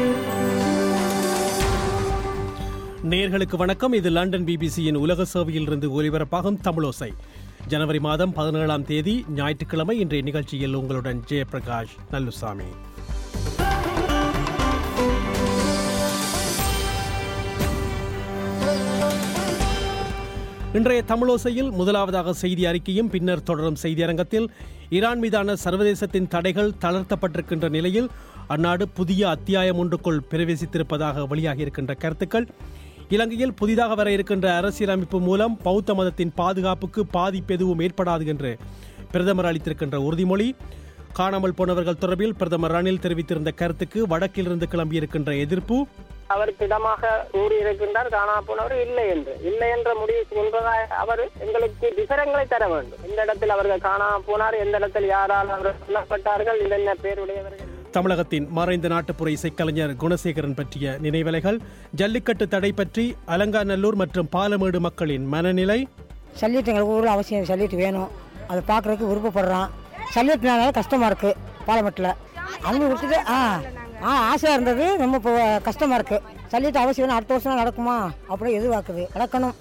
நேர்களுக்கு வணக்கம் இது லண்டன் பிபிசியின் உலக சேவையில் இருந்து ஒலிபரப்பாகும் தமிழோசை ஜனவரி மாதம் பதினேழாம் தேதி ஞாயிற்றுக்கிழமை இன்றைய நிகழ்ச்சியில் உங்களுடன் ஜெயபிரகாஷ் நல்லுசாமி இன்றைய தமிழோசையில் முதலாவதாக செய்தி அறிக்கையும் பின்னர் தொடரும் செய்தியரங்கத்தில் ஈரான் மீதான சர்வதேசத்தின் தடைகள் தளர்த்தப்பட்டிருக்கின்ற நிலையில் அந்நாடு புதிய அத்தியாயம் ஒன்றுக்குள் பிரவேசித்திருப்பதாக வெளியாகியிருக்கின்ற கருத்துக்கள் இலங்கையில் புதிதாக வர இருக்கின்ற அரசியலமைப்பு மூலம் பௌத்த மதத்தின் பாதுகாப்புக்கு பாதிப்பு எதுவும் ஏற்படாது என்று பிரதமர் அளித்திருக்கின்ற உறுதிமொழி காணாமல் போனவர்கள் தொடர்பில் பிரதமர் ரணில் தெரிவித்திருந்த கருத்துக்கு வடக்கிலிருந்து கிளம்பியிருக்கின்ற எதிர்ப்பு அவர் திடமாக கூறியிருக்கின்றார் காணா போனவர் இல்லை என்று இல்லை என்ற முடிவுக்கு முன்பதாக அவர் எங்களுக்கு விவரங்களை தர வேண்டும் எந்த இடத்தில் அவர்கள் காணா போனார் எந்த இடத்தில் யாரால் அவர்கள் கொல்லப்பட்டார்கள் என்னென்ன பேருடையவர்கள் தமிழகத்தின் மறைந்த நாட்டுப்புற இசைக்கலைஞர் குணசேகரன் பற்றிய நினைவலைகள் ஜல்லிக்கட்டு தடை பற்றி அலங்காநல்லூர் மற்றும் பாலமேடு மக்களின் மனநிலை சல்லிட்டு எங்களுக்கு ஊரில் அவசியம் சல்லிட்டு வேணும் அதை பார்க்குறதுக்கு விருப்பப்படுறான் சல்லிட்டுனால கஷ்டமாக இருக்குது பாலமட்டில் அவங்க விட்டுட்டு ஆ ஆ ஆசையாக இருந்தது ரொம்ப இப்போ கஷ்டமாக இருக்குது சல்லிட்டு அவசியம் வேணும் அடுத்த வருஷம் நடக்குமா அப்படி எதிர்பார்க்குது நடக்கணும்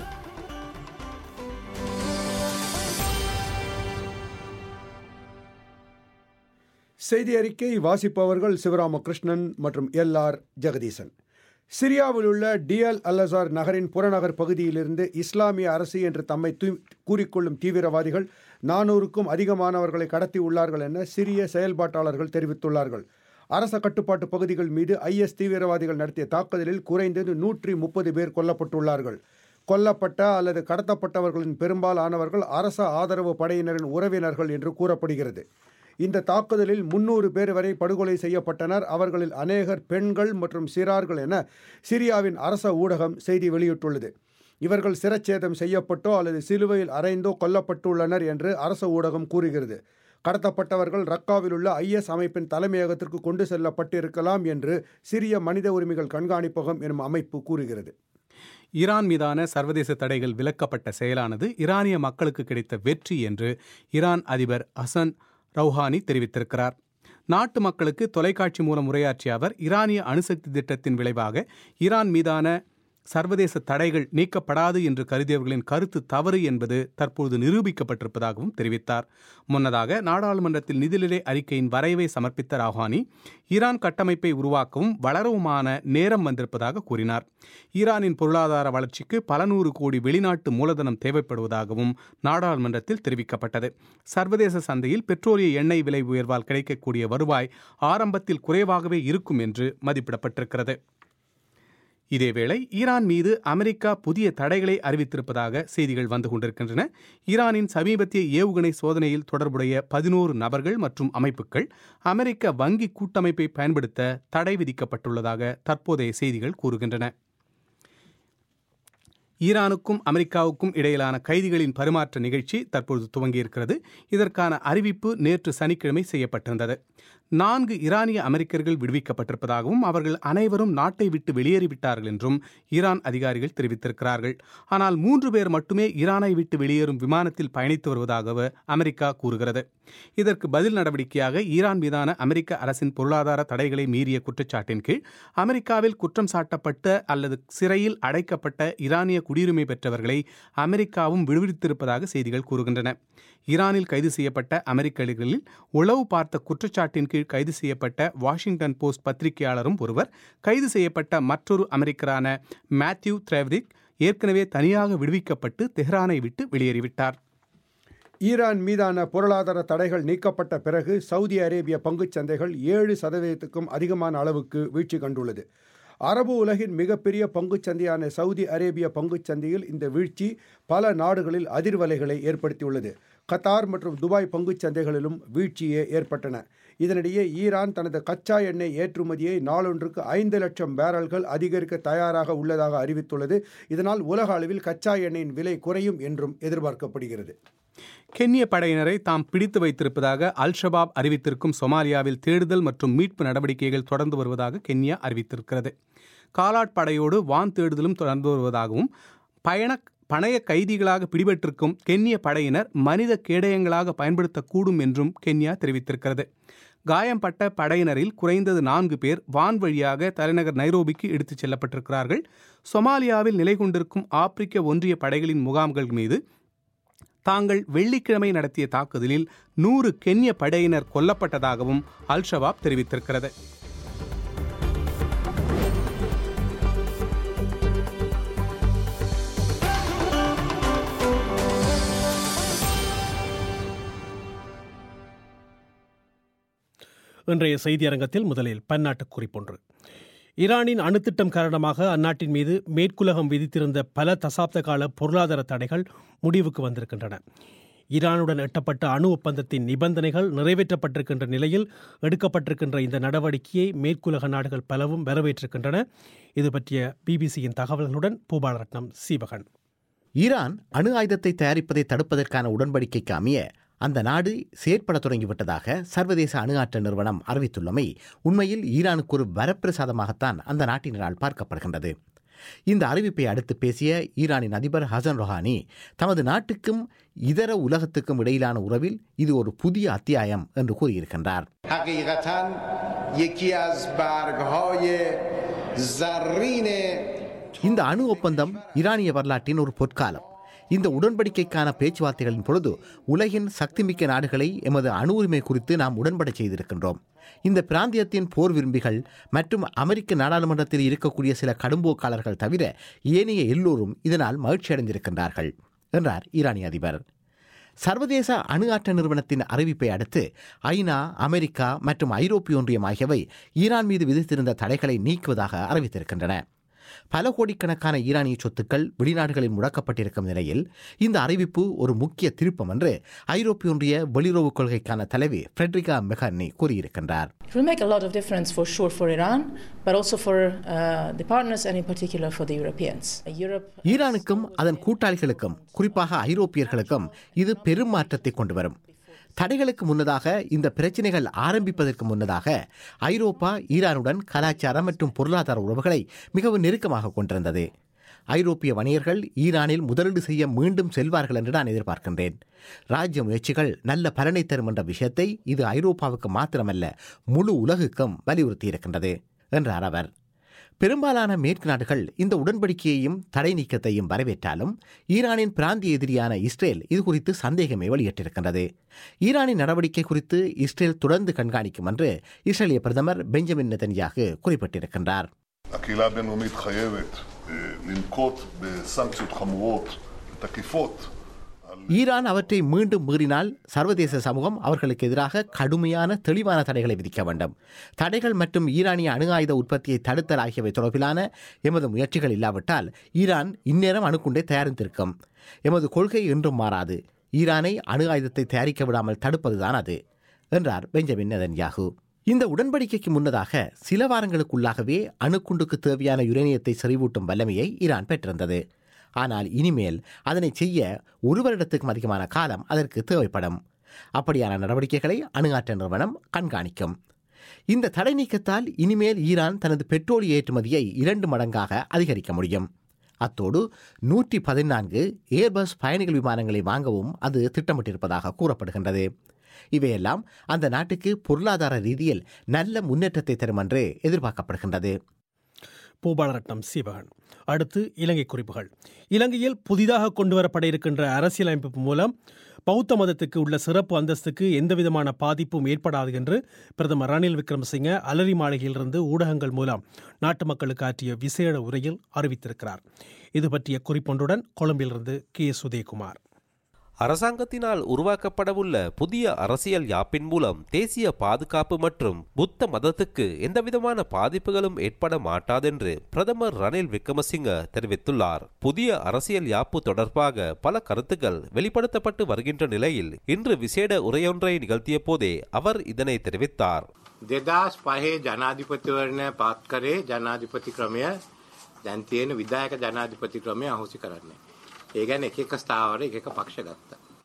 செய்தி அறிக்கை வாசிப்பவர்கள் சிவராமகிருஷ்ணன் மற்றும் எல் ஆர் ஜெகதீசன் சிரியாவில் உள்ள டிஎல் அல்லசார் நகரின் புறநகர் பகுதியிலிருந்து இஸ்லாமிய அரசு என்று தம்மை தூ கூறிக்கொள்ளும் தீவிரவாதிகள் நானூறுக்கும் அதிகமானவர்களை கடத்தியுள்ளார்கள் என சிரிய செயல்பாட்டாளர்கள் தெரிவித்துள்ளார்கள் அரச கட்டுப்பாட்டு பகுதிகள் மீது ஐஎஸ் தீவிரவாதிகள் நடத்திய தாக்குதலில் குறைந்தது நூற்றி முப்பது பேர் கொல்லப்பட்டுள்ளார்கள் கொல்லப்பட்ட அல்லது கடத்தப்பட்டவர்களின் பெரும்பாலானவர்கள் அரச ஆதரவு படையினரின் உறவினர்கள் என்று கூறப்படுகிறது இந்த தாக்குதலில் முன்னூறு பேர் வரை படுகொலை செய்யப்பட்டனர் அவர்களில் அநேகர் பெண்கள் மற்றும் சிறார்கள் என சிரியாவின் அரச ஊடகம் செய்தி வெளியிட்டுள்ளது இவர்கள் சிரச்சேதம் செய்யப்பட்டோ அல்லது சிலுவையில் அறைந்தோ கொல்லப்பட்டுள்ளனர் என்று அரச ஊடகம் கூறுகிறது கடத்தப்பட்டவர்கள் ரக்காவில் உள்ள ஐஎஸ் அமைப்பின் தலைமையகத்திற்கு கொண்டு செல்லப்பட்டிருக்கலாம் என்று சிரிய மனித உரிமைகள் கண்காணிப்பகம் எனும் அமைப்பு கூறுகிறது ஈரான் மீதான சர்வதேச தடைகள் விலக்கப்பட்ட செயலானது ஈரானிய மக்களுக்கு கிடைத்த வெற்றி என்று ஈரான் அதிபர் ஹசன் ரவுஹானி தெரிவித்திருக்கிறார் நாட்டு மக்களுக்கு தொலைக்காட்சி மூலம் உரையாற்றிய அவர் ஈரானிய அணுசக்தி திட்டத்தின் விளைவாக ஈரான் மீதான சர்வதேச தடைகள் நீக்கப்படாது என்று கருதியவர்களின் கருத்து தவறு என்பது தற்போது நிரூபிக்கப்பட்டிருப்பதாகவும் தெரிவித்தார் முன்னதாக நாடாளுமன்றத்தில் நிதிநிலை அறிக்கையின் வரைவை சமர்ப்பித்த ராஹானி ஈரான் கட்டமைப்பை உருவாக்கவும் வளரவுமான நேரம் வந்திருப்பதாக கூறினார் ஈரானின் பொருளாதார வளர்ச்சிக்கு பல நூறு கோடி வெளிநாட்டு மூலதனம் தேவைப்படுவதாகவும் நாடாளுமன்றத்தில் தெரிவிக்கப்பட்டது சர்வதேச சந்தையில் பெட்ரோலிய எண்ணெய் விலை உயர்வால் கிடைக்கக்கூடிய வருவாய் ஆரம்பத்தில் குறைவாகவே இருக்கும் என்று மதிப்பிடப்பட்டிருக்கிறது இதேவேளை ஈரான் மீது அமெரிக்கா புதிய தடைகளை அறிவித்திருப்பதாக செய்திகள் வந்து கொண்டிருக்கின்றன ஈரானின் சமீபத்திய ஏவுகணை சோதனையில் தொடர்புடைய பதினோரு நபர்கள் மற்றும் அமைப்புகள் அமெரிக்க வங்கி கூட்டமைப்பை பயன்படுத்த தடை விதிக்கப்பட்டுள்ளதாக தற்போதைய செய்திகள் கூறுகின்றன ஈரானுக்கும் அமெரிக்காவுக்கும் இடையிலான கைதிகளின் பரிமாற்ற நிகழ்ச்சி தற்பொழுது துவங்கியிருக்கிறது இதற்கான அறிவிப்பு நேற்று சனிக்கிழமை செய்யப்பட்டிருந்தது நான்கு ஈரானிய அமெரிக்கர்கள் விடுவிக்கப்பட்டிருப்பதாகவும் அவர்கள் அனைவரும் நாட்டை விட்டு வெளியேறிவிட்டார்கள் என்றும் ஈரான் அதிகாரிகள் தெரிவித்திருக்கிறார்கள் ஆனால் மூன்று பேர் மட்டுமே ஈரானை விட்டு வெளியேறும் விமானத்தில் பயணித்து வருவதாக அமெரிக்கா கூறுகிறது இதற்கு பதில் நடவடிக்கையாக ஈரான் மீதான அமெரிக்க அரசின் பொருளாதார தடைகளை மீறிய குற்றச்சாட்டின் கீழ் அமெரிக்காவில் குற்றம் சாட்டப்பட்ட அல்லது சிறையில் அடைக்கப்பட்ட ஈரானிய குடியுரிமை பெற்றவர்களை அமெரிக்காவும் விடுவித்திருப்பதாக செய்திகள் கூறுகின்றன ஈரானில் கைது செய்யப்பட்ட அமெரிக்கர்களில் உளவு பார்த்த குற்றச்சாட்டின் கீழ் கைது செய்யப்பட்ட வாஷிங்டன் போஸ்ட் பத்திரிகையாளரும் ஒருவர் கைது செய்யப்பட்ட மற்றொரு அமெரிக்கரான மேத்யூ த்ரேவ்ரிக் ஏற்கனவே தனியாக விடுவிக்கப்பட்டு தெஹ்ரானை விட்டு வெளியேறிவிட்டார் ஈரான் மீதான பொருளாதார தடைகள் நீக்கப்பட்ட பிறகு சவுதி அரேபிய பங்குச் சந்தைகள் ஏழு சதவீதத்துக்கும் அதிகமான அளவுக்கு வீழ்ச்சி கண்டுள்ளது அரபு உலகின் மிகப்பெரிய பங்குச் சந்தையான சவுதி அரேபிய பங்குச் சந்தையில் இந்த வீழ்ச்சி பல நாடுகளில் அதிர்வலைகளை ஏற்படுத்தியுள்ளது கத்தார் மற்றும் துபாய் பங்குச் சந்தைகளிலும் வீழ்ச்சியே ஏற்பட்டன இதனிடையே ஈரான் தனது கச்சா எண்ணெய் ஏற்றுமதியை நாளொன்றுக்கு ஐந்து லட்சம் பேரல்கள் அதிகரிக்க தயாராக உள்ளதாக அறிவித்துள்ளது இதனால் உலக அளவில் கச்சா எண்ணெயின் விலை குறையும் என்றும் எதிர்பார்க்கப்படுகிறது கென்ய படையினரை தாம் பிடித்து வைத்திருப்பதாக அல் ஷபாப் அறிவித்திருக்கும் சொமாலியாவில் தேடுதல் மற்றும் மீட்பு நடவடிக்கைகள் தொடர்ந்து வருவதாக கென்யா அறிவித்திருக்கிறது காலாட் படையோடு வான் தேடுதலும் தொடர்ந்து வருவதாகவும் பயண பணைய கைதிகளாக பிடிபட்டிருக்கும் கென்ய படையினர் மனித கேடயங்களாக பயன்படுத்தக்கூடும் என்றும் கென்யா தெரிவித்திருக்கிறது காயம்பட்ட படையினரில் குறைந்தது நான்கு பேர் வான் வழியாக தலைநகர் நைரோபிக்கு எடுத்துச் செல்லப்பட்டிருக்கிறார்கள் சொமாலியாவில் நிலை கொண்டிருக்கும் ஆப்பிரிக்க ஒன்றிய படைகளின் முகாம்கள் மீது தாங்கள் வெள்ளிக்கிழமை நடத்திய தாக்குதலில் நூறு கென்ய படையினர் கொல்லப்பட்டதாகவும் அல் ஷபாப் தெரிவித்திருக்கிறது இன்றைய செய்தி அரங்கத்தில் முதலில் பன்னாட்டு குறிப்பொன்று ஈரானின் அணுத்திட்டம் காரணமாக அந்நாட்டின் மீது மேற்குலகம் விதித்திருந்த பல தசாப்த கால பொருளாதார தடைகள் முடிவுக்கு வந்திருக்கின்றன ஈரானுடன் எட்டப்பட்ட அணு ஒப்பந்தத்தின் நிபந்தனைகள் நிறைவேற்றப்பட்டிருக்கின்ற நிலையில் எடுக்கப்பட்டிருக்கின்ற இந்த நடவடிக்கையை மேற்குலக நாடுகள் பலவும் வரவேற்றிருக்கின்றன இது பற்றிய பிபிசியின் தகவல்களுடன் பூபாலரட்னம் சீவகன் ஈரான் அணு ஆயுதத்தை தயாரிப்பதை தடுப்பதற்கான உடன்படிக்கைக்கு அமைய அந்த நாடு செயற்பட தொடங்கிவிட்டதாக சர்வதேச அணு ஆற்றல் நிறுவனம் அறிவித்துள்ளமை உண்மையில் ஈரானுக்கு ஒரு வரப்பிரசாதமாகத்தான் அந்த நாட்டினரால் பார்க்கப்படுகின்றது இந்த அறிவிப்பை அடுத்து பேசிய ஈரானின் அதிபர் ஹசன் ரொஹானி தமது நாட்டுக்கும் இதர உலகத்துக்கும் இடையிலான உறவில் இது ஒரு புதிய அத்தியாயம் என்று கூறியிருக்கின்றார் حقیقتا یکی از برگهای زرین இந்த அணு ஒப்பந்தம் ஈரானிய வரலாற்றின் ஒரு பொற்காலம் இந்த உடன்படிக்கைக்கான பேச்சுவார்த்தைகளின் பொழுது உலகின் சக்திமிக்க நாடுகளை எமது அணு உரிமை குறித்து நாம் உடன்பட செய்திருக்கின்றோம் இந்த பிராந்தியத்தின் போர் விரும்பிகள் மற்றும் அமெரிக்க நாடாளுமன்றத்தில் இருக்கக்கூடிய சில கடும்போக்காளர்கள் தவிர ஏனைய எல்லோரும் இதனால் மகிழ்ச்சி அடைந்திருக்கின்றார்கள் என்றார் ஈரானிய அதிபர் சர்வதேச அணு ஆற்றல் நிறுவனத்தின் அறிவிப்பை அடுத்து ஐநா அமெரிக்கா மற்றும் ஐரோப்பிய ஒன்றியம் ஆகியவை ஈரான் மீது விதித்திருந்த தடைகளை நீக்குவதாக அறிவித்திருக்கின்றன பல கோடிக்கணக்கான ஈரானிய சொத்துக்கள் வெளிநாடுகளில் முடக்கப்பட்டிருக்கும் நிலையில் இந்த அறிவிப்பு ஒரு முக்கிய திருப்பம் என்று ஐரோப்பிய ஒன்றிய வெளியுறவு கொள்கைக்கான தலைவி ஃப்ரெட்ரிகா மெஹர்னி கூறியிருக்கின்றார் It will make a lot of difference for sure for Iran, but also for uh, the partners and in particular for the Europeans. Europe ஈரானுக்கும் அதன் கூட்டாளிகளுக்கும் குறிப்பாக ஐரோப்பியர்களுக்கும் இது பெரும் மாற்றத்தை கொண்டு வரும் தடைகளுக்கு முன்னதாக இந்த பிரச்சனைகள் ஆரம்பிப்பதற்கு முன்னதாக ஐரோப்பா ஈரானுடன் கலாச்சாரம் மற்றும் பொருளாதார உறவுகளை மிகவும் நெருக்கமாக கொண்டிருந்தது ஐரோப்பிய வணிகர்கள் ஈரானில் முதலீடு செய்ய மீண்டும் செல்வார்கள் என்று நான் எதிர்பார்க்கின்றேன் ராஜ்ய முயற்சிகள் நல்ல பலனை தரும் என்ற விஷயத்தை இது ஐரோப்பாவுக்கு மாத்திரமல்ல முழு உலகுக்கும் வலியுறுத்தியிருக்கின்றது என்றார் அவர் பெரும்பாலான மேற்கு நாடுகள் இந்த உடன்படிக்கையையும் தடை நீக்கத்தையும் வரவேற்றாலும் ஈரானின் பிராந்திய எதிரியான இஸ்ரேல் இது குறித்து சந்தேகமே வெளியிட்டிருக்கின்றது ஈரானின் நடவடிக்கை குறித்து இஸ்ரேல் தொடர்ந்து கண்காணிக்கும் என்று இஸ்ரேலிய பிரதமர் பெஞ்சமின் நெதன்யாகு குறிப்பிட்டிருக்கின்றார் הקהילה הבינלאומית חייבת אה, לנקוט בסנקציות חמורות ותקיפות על ஈரான் அவற்றை மீண்டும் மீறினால் சர்வதேச சமூகம் அவர்களுக்கு எதிராக கடுமையான தெளிவான தடைகளை விதிக்க வேண்டும் தடைகள் மற்றும் ஈரானிய அணு ஆயுத உற்பத்தியை தடுத்தல் ஆகியவை தொடர்பிலான எமது முயற்சிகள் இல்லாவிட்டால் ஈரான் இந்நேரம் அணுகுண்டை தயாரித்திருக்கும் எமது கொள்கை என்றும் மாறாது ஈரானை அணு ஆயுதத்தை தயாரிக்க விடாமல் தடுப்பதுதான் அது என்றார் பெஞ்சமின் நெதன்யாகு இந்த உடன்படிக்கைக்கு முன்னதாக சில வாரங்களுக்குள்ளாகவே அணுக்குண்டுக்கு தேவையான யுரேனியத்தை செறிவூட்டும் வல்லமையை ஈரான் பெற்றிருந்தது ஆனால் இனிமேல் அதனை செய்ய ஒரு வருடத்துக்கும் அதிகமான காலம் அதற்கு தேவைப்படும் அப்படியான நடவடிக்கைகளை அணு ஆற்றல் நிறுவனம் கண்காணிக்கும் இந்த தடை நீக்கத்தால் இனிமேல் ஈரான் தனது பெட்ரோலிய ஏற்றுமதியை இரண்டு மடங்காக அதிகரிக்க முடியும் அத்தோடு நூற்றி பதினான்கு ஏர்பஸ் பயணிகள் விமானங்களை வாங்கவும் அது திட்டமிட்டிருப்பதாக கூறப்படுகின்றது இவையெல்லாம் அந்த நாட்டுக்கு பொருளாதார ரீதியில் நல்ல முன்னேற்றத்தை தரும் என்று எதிர்பார்க்கப்படுகின்றது பூபாலரட்னம் சீவகன் அடுத்து இலங்கை குறிப்புகள் இலங்கையில் புதிதாக கொண்டுவரப்பட இருக்கின்ற அரசியலமைப்பு மூலம் பௌத்த மதத்துக்கு உள்ள சிறப்பு அந்தஸ்துக்கு எந்தவிதமான பாதிப்பும் ஏற்படாது என்று பிரதமர் ரணில் விக்ரமசிங்க அலரி மாளிகையிலிருந்து ஊடகங்கள் மூலம் நாட்டு மக்களுக்கு ஆற்றிய விசேட உரையில் அறிவித்திருக்கிறார் இது பற்றிய குறிப்பொன்றுடன் கொழும்பிலிருந்து கே சுதயகுமார் அரசாங்கத்தினால் உருவாக்கப்படவுள்ள புதிய அரசியல் யாப்பின் மூலம் தேசிய பாதுகாப்பு மற்றும் புத்த மதத்துக்கு எந்தவிதமான பாதிப்புகளும் ஏற்பட மாட்டாதென்று பிரதமர் ரணில் விக்ரமசிங்க தெரிவித்துள்ளார் புதிய அரசியல் யாப்பு தொடர்பாக பல கருத்துக்கள் வெளிப்படுத்தப்பட்டு வருகின்ற நிலையில் இன்று விசேட உரையொன்றை நிகழ்த்திய போதே அவர் இதனை தெரிவித்தார் දෙදස් පහේ ජනාධිපතිවරණය පත් කරේ ජනාධිපති ක්‍රමය දැන් තියෙන විදායක ජනාධිපති ක්‍රමය අහෝසි කරන්නේ. ඒ ගැන එක එක ස්ථාවර එක එක පක්ෂ ගත්තා.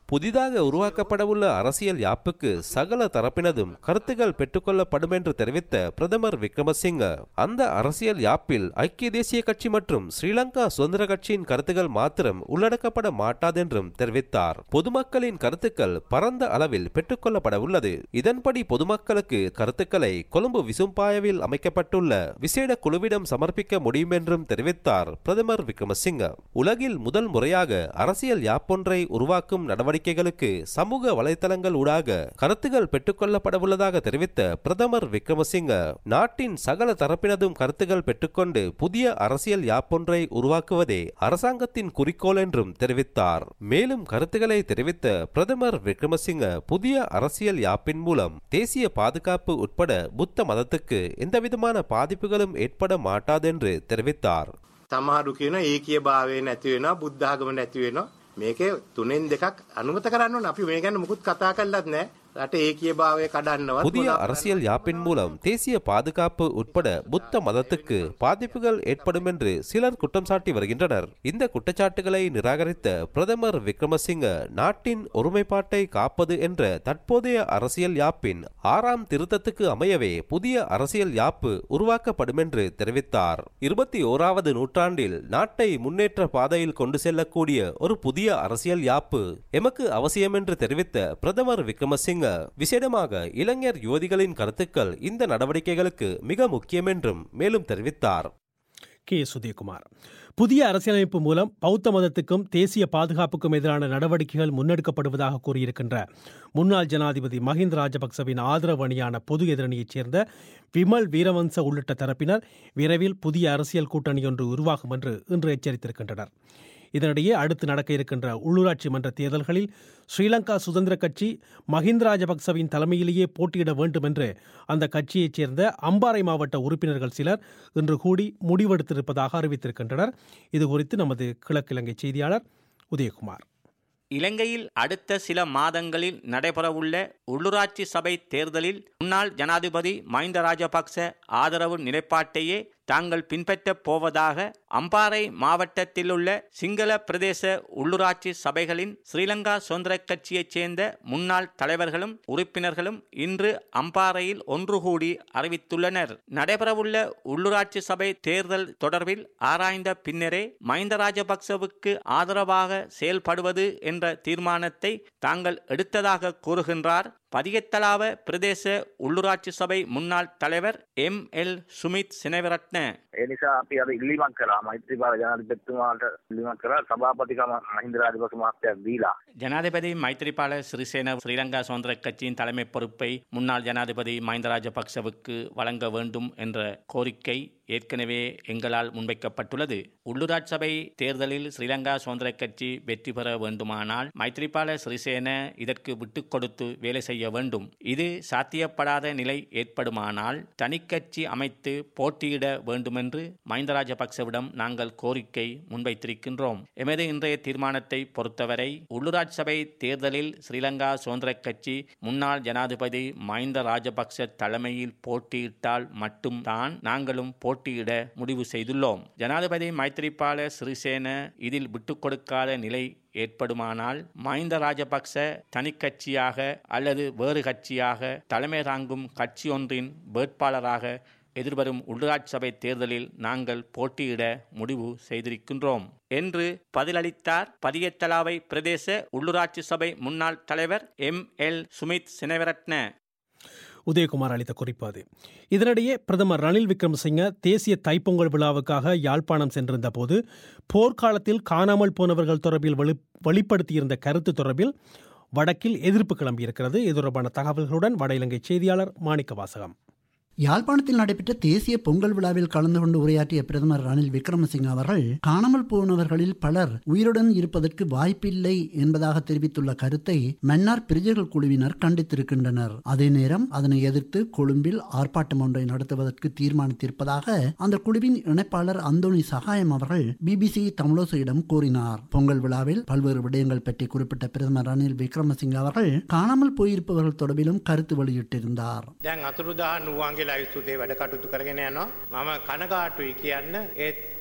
புதிதாக உருவாக்கப்படவுள்ள அரசியல் யாப்புக்கு சகல தரப்பினதும் கருத்துக்கள் பெற்றுக்கொள்ளப்படும் என்று தெரிவித்த பிரதமர் விக்ரமசிங்க அந்த அரசியல் யாப்பில் ஐக்கிய தேசிய கட்சி மற்றும் ஸ்ரீலங்கா சுதந்திர கட்சியின் கருத்துக்கள் மாத்திரம் உள்ளடக்கப்பட மாட்டாதென்றும் தெரிவித்தார் பொதுமக்களின் கருத்துக்கள் பரந்த அளவில் பெற்றுக்கொள்ளப்பட உள்ளது இதன்படி பொதுமக்களுக்கு கருத்துக்களை கொழும்பு விசும்பாயவில் அமைக்கப்பட்டுள்ள விசேட குழுவிடம் சமர்ப்பிக்க முடியும் என்றும் தெரிவித்தார் பிரதமர் விக்ரமசிங்க உலகில் முதல் முறையாக அரசியல் யாப்பொன்றை உருவாக்கும் நடவடிக்கைகளுக்கு சமூக வலைதளங்கள் ஊடாக கருத்துகள் பெற்றுக்கொள்ளப்படவுள்ளதாக தெரிவித்த பிரதமர் விக்ரமசிங்க நாட்டின் சகல தரப்பினதும் கருத்துகள் பெற்றுக்கொண்டு புதிய அரசியல் யாப்பொன்றை உருவாக்குவதே அரசாங்கத்தின் குறிக்கோள் என்றும் தெரிவித்தார் மேலும் கருத்துக்களை தெரிவித்த பிரதமர் விக்ரமசிங்க புதிய அரசியல் யாப்பின் மூலம் தேசிய பாதுகாப்பு உட்பட புத்த மதத்துக்கு எந்தவிதமான பாதிப்புகளும் ஏற்பட மாட்டாதென்று தெரிவித்தார் සමහරු කියන ඒකීය භාවය නැති වෙනවා බුද්ධාගම නැති වෙනවා මේකේ තුනෙන් දෙකක් අනුමත කරන්න ඕන අපි මේ ගැන මුකුත් කතා කරලත් නැහැ රට ඒකීය භාවය කඩන්නවත් புதிய அரசியல் யாப்பின் மூலம் தேசிய பாதுகாப்பு உட்பட புத்த மதத்துக்கு பாதிப்புகள் ஏற்படும் என்று சிலர் குற்றம் சாட்டி வருகின்றனர் இந்த குற்றச்சாட்டுகளை நிராகரித்த பிரதமர் விக்ரமசிங்க நாட்டின் ஒருமைப்பாட்டை காப்பது என்ற தற்போதைய அரசியல் யாப்பின் ஆறாம் திருத்தத்துக்கு அமையவே புதிய அரசியல் யாப்பு உருவாக்கப்படும் என்று தெரிவித்தார் இருபத்தி ஓராவது நூற்றாண்டில் நாட்டை முன்னேற்ற பாதையில் கொண்டு செல்லக்கூடிய ஒரு புதிய அரசியல் யாப்பு எமக்கு அவசியம் என்று தெரிவித்த பிரதமர் விக்ரமசிங்க விசேடமாக இளைஞர் யுவதிகளின் கருத்துக்கள் இந்த நடவடிக்கைகளுக்கு மிக முக்கியம் என்றும் மேலும் தெரிவித்தார் கே சுதயகுமார் புதிய அரசியலமைப்பு மூலம் பௌத்த மதத்துக்கும் தேசிய பாதுகாப்புக்கும் எதிரான நடவடிக்கைகள் முன்னெடுக்கப்படுவதாக கூறியிருக்கின்ற முன்னாள் ஜனாதிபதி மஹிந்த ராஜபக்சவின் ஆதரவு அணியான பொது எதிரணியைச் சேர்ந்த விமல் வீரவன்ச உள்ளிட்ட தரப்பினர் விரைவில் புதிய அரசியல் கூட்டணி ஒன்று உருவாகும் என்று இன்று எச்சரித்திருக்கின்றனர் இதனிடையே அடுத்து நடக்க இருக்கின்ற உள்ளூராட்சி மன்ற தேர்தல்களில் ஸ்ரீலங்கா சுதந்திர கட்சி மஹிந்த ராஜபக்சவின் தலைமையிலேயே போட்டியிட வேண்டும் என்று அந்த கட்சியைச் சேர்ந்த அம்பாறை மாவட்ட உறுப்பினர்கள் சிலர் இன்று கூடி முடிவெடுத்திருப்பதாக அறிவித்திருக்கின்றனர் இது குறித்து நமது கிழக்கிழங்கை செய்தியாளர் உதயகுமார் இலங்கையில் அடுத்த சில மாதங்களில் நடைபெறவுள்ள உள்ளூராட்சி சபை தேர்தலில் முன்னாள் ஜனாதிபதி மஹிந்த ராஜபக்ச ஆதரவு நிலைப்பாட்டையே தாங்கள் பின்பற்றப் போவதாக அம்பாறை மாவட்டத்திலுள்ள சிங்கள பிரதேச உள்ளூராட்சி சபைகளின் ஸ்ரீலங்கா சுதந்திர கட்சியைச் சேர்ந்த முன்னாள் தலைவர்களும் உறுப்பினர்களும் இன்று அம்பாறையில் ஒன்று கூடி அறிவித்துள்ளனர் நடைபெறவுள்ள உள்ளூராட்சி சபை தேர்தல் தொடர்பில் ஆராய்ந்த பின்னரே மஹிந்த ராஜபக்சவுக்கு ஆதரவாக செயல்படுவது என்ற தீர்மானத்தை தாங்கள் எடுத்ததாக கூறுகின்றார் பதிகத்தலாவ பிரதேச உள்ளூராட்சி சபை முன்னாள் தலைவர் எம் எல் சுமித் சினவரட்ன ඒ නිසා අපි අද ඉල්ලීමක් කළා මෛත්‍රීපාල ජනාධිපතිතුමාට ඉල්ලීමක් කළා සභාපතිකම මහින්ද රාජපක්ෂ මහත්තයාට දීලා ஜனாதிபதி மைத்ரிபால சிறிசேன ஸ்ரீலங்கா சுதந்திர கட்சியின் தலைமை பொறுப்பை முன்னாள் ஜனாதிபதி மஹிந்த ராஜபக்சவுக்கு வழங்க வேண்டும் என்ற கோரிக்கை ஏற்கனவே எங்களால் முன்வைக்கப்பட்டுள்ளது உள்ளூராட்சி சபை தேர்தலில் ஸ்ரீலங்கா சுதந்திர கட்சி வெற்றி பெற வேண்டுமானால் மைத்ரிபால சிறிசேன இதற்கு விட்டுக் கொடுத்து வேலை செய்ய வேண்டும் இது சாத்தியப்படாத நிலை ஏற்படுமானால் தனிக்கட்சி அமைத்து போட்டியிட வேண்டுமென்று மஹிந்த ராஜபக்சவிடம் நாங்கள் கோரிக்கை முன்வைத்திருக்கின்றோம் எமது இன்றைய தீர்மானத்தை பொறுத்தவரை உள்ளூராட்சி சபை தேர்தலில் ஸ்ரீலங்கா சுதந்திர கட்சி முன்னாள் ஜனாதிபதி மஹிந்த ராஜபக்ச தலைமையில் போட்டியிட்டால் மட்டும்தான் நாங்களும் போட்டியிட முடிவு செய்துள்ளோம் ஜனாதிபதி மைத்ரிபால சிறிசேன இதில் விட்டுக் கொடுக்காத நிலை ஏற்படுமானால் மஹிந்த ராஜபக்ச தனிக்கட்சியாக அல்லது வேறு கட்சியாக தலைமை தாங்கும் கட்சி ஒன்றின் வேட்பாளராக எதிர்வரும் உள்ளூராட்சி சபை தேர்தலில் நாங்கள் போட்டியிட முடிவு செய்திருக்கின்றோம் என்று பதிலளித்தார் பதியத்தலாவை பிரதேச உள்ளூராட்சி சபை முன்னாள் தலைவர் எம் எல் சுமித் சினவரட்ன உதயகுமார் அளித்த குறிப்பு அது இதனிடையே பிரதமர் ரணில் விக்ரமசிங்க தேசிய தைப்பொங்கல் விழாவுக்காக யாழ்ப்பாணம் சென்றிருந்த போது போர்க்காலத்தில் காணாமல் போனவர்கள் தொடர்பில் வெளி வெளிப்படுத்தியிருந்த கருத்து தொடர்பில் வடக்கில் எதிர்ப்பு கிளம்பியிருக்கிறது இது தொடர்பான தகவல்களுடன் வட இலங்கை செய்தியாளர் மாணிக்க வாசகம் யாழ்ப்பாணத்தில் நடைபெற்ற தேசிய பொங்கல் விழாவில் கலந்து கொண்டு உரையாற்றிய பிரதமர் ரணில் விக்ரமசிங்க அவர்கள் காணாமல் போனவர்களில் பலர் உயிருடன் இருப்பதற்கு வாய்ப்பில்லை என்பதாக தெரிவித்துள்ள கருத்தை மன்னார் பிரஜைகள் குழுவினர் கண்டித்திருக்கின்றனர் அதே நேரம் அதனை எதிர்த்து கொழும்பில் ஆர்ப்பாட்டம் ஒன்றை நடத்துவதற்கு தீர்மானித்திருப்பதாக அந்த குழுவின் இணைப்பாளர் அந்தோணி சகாயம் அவர்கள் பிபிசி தமிழோசையிடம் கூறினார் பொங்கல் விழாவில் பல்வேறு விடயங்கள் பற்றி குறிப்பிட்ட பிரதமர் ரணில் விக்ரமசிங்க அவர்கள் காணாமல் போயிருப்பவர்கள் தொடர்பிலும் கருத்து வெளியிட்டிருந்தார் දැන් අතුරුදහන් වූවන්ගේ ලයිස්තුතේ වැඩ කටයුතු කරගෙන යනවා මම කනගාටුයි කියන්න ඒත්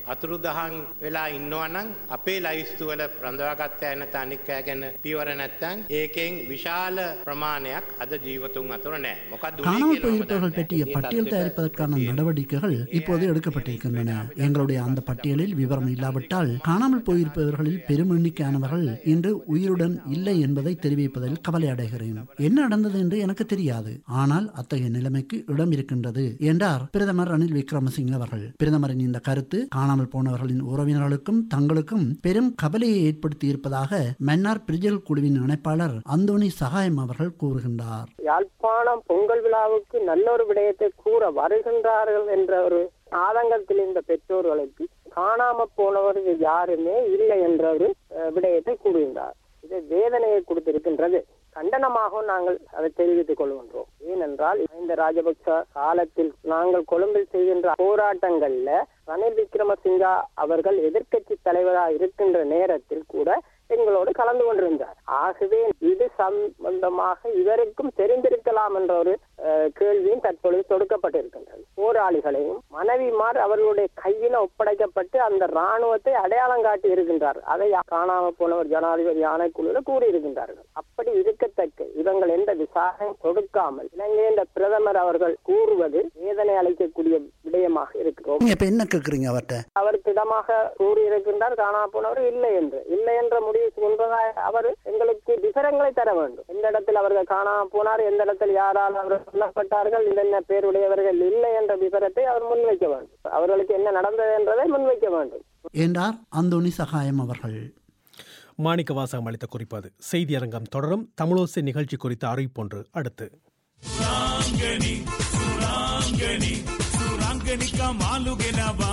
අතුරුදහන් වෙලා ඉන්නවා නම් අපේ ලයිස්තු වල රඳවාගත්ත නැත අනික් අය ගැන පියවර නැත්තම් ඒකෙන් විශාල ප්‍රමාණයක් අද ජීවතුන් අතර නැහැ. මොකක්ද උනේ காணாமல் කියලා මම போயிருப்பவர்கள் பற்றிய பட்டியல் தயாரிப்பதற்கான நடவடிக்கைகள் இப்போது எடுக்கப்பட்டிருக்கின்றன எங்களுடைய அந்த பட்டியலில் விவரம் இல்லாவிட்டால் காணாமல் போயிருப்பவர்களில் பெரும் எண்ணிக்கையானவர்கள் இன்று உயிருடன் இல்லை என்பதை தெரிவிப்பதில் கவலை அடைகிறேன் என்ன நடந்தது என்று எனக்கு தெரியாது ஆனால் அத்தகைய நிலைமைக்கு இடம் இருக்கின்றது என்றார் பிரதமர் ரணில் விக்ரமசிங்க அவர்கள் பிரதமரின் இந்த கருத்து காணாமல் போனவர்களின் உறவினர்களுக்கும் தங்களுக்கும் பெரும் கவலையை ஏற்படுத்தி இருப்பதாக மன்னார் பிரிஜல் குழுவின் இணைப்பாளர் அந்தோணி சகாயம் அவர்கள் கூறுகின்றார் யாழ்ப்பாணம் பொங்கல் விழாவுக்கு நல்ல ஒரு விடயத்தை கூற வருகின்றார்கள் என்ற ஒரு ஆதங்கத்தில் இருந்த பெற்றோர்களுக்கு காணாம போனவர்கள் யாருமே இல்லை என்ற ஒரு அஹ், விடயத்தை கூறுகின்றார் இது வேதனையை கொடுத்திருக்கின்றது கண்டனமாகவும் நாங்கள் அதை தெரிவித்துக் கொள்கின்றோம் ஏனென்றால் இந்த ராஜபக்ச காலத்தில் நாங்கள் கொழும்பில் செய்கின்ற போராட்டங்கள்ல ரணில் விக்ரமசிங்கா அவர்கள் எதிர்க்கட்சி தலைவராக இருக்கின்ற நேரத்தில் கூட எங்களோடு கலந்து கொண்டிருந்தார் ஆகவே இது சம்பந்தமாக இவருக்கும் தெரிந்திருக்கலாம் என்ற ஒரு அஹ், கேள்வியும் தற்பொழுது தொடுக்கப்பட்டிருக்கின்றது போராளிகளையும் மனைவிமார் அவர்களுடைய கையில ஒப்படைக்கப்பட்டு அந்த ராணுவத்தை அடையாளம் காட்டி இருக்கின்றார் அதை காணாம போனவர் ஜனாதிபதி ஆணைக்குழுல கூறியிருக்கின்றார்கள் அப்படி இருக்கத்தக்க இவங்கள் எந்த விசாரணை கொடுக்காமல் இலங்கையின் பிரதமர் அவர்கள் கூறுவது வேதனை அளிக்கக்கூடிய விடயமாக இருக்கிறோம் நீங்க இப்ப என்ன கேக்குறீங்க அவர்கிட்ட அவர் திடமாக கூறியிருக்கின்றார் காணாம போனவர் இல்லை என்று இல்லை என்ற முடிவுக்கு முன்பதாக அவர் எங்களுக்கு விவரங்களை தர வேண்டும் எந்த இடத்தில் அவர்கள் காணாம போனார் எந்த இடத்தில் யாரால் அவர்கள் கொல்லப்பட்டார்கள் என்னென்ன பேருடையவர்கள் இல்லை என்ற விவரத்தை அவர் முன்வைக்க வேண்டும் அவர்களுக்கு என்ன நடந்தது என்றதை முன்வைக்க வேண்டும் என்றார் அந்தோணி சகாயம் அவர்கள் மாணிக்க வாசகம் அளித்த குறிப்பது செய்தியரங்கம் தொடரும் தமிழோசை நிகழ்ச்சி குறித்த அறிவிப்பொன்று அடுத்து सुरांगनी सुरांगनी सुरांगनी का मालू गिनावा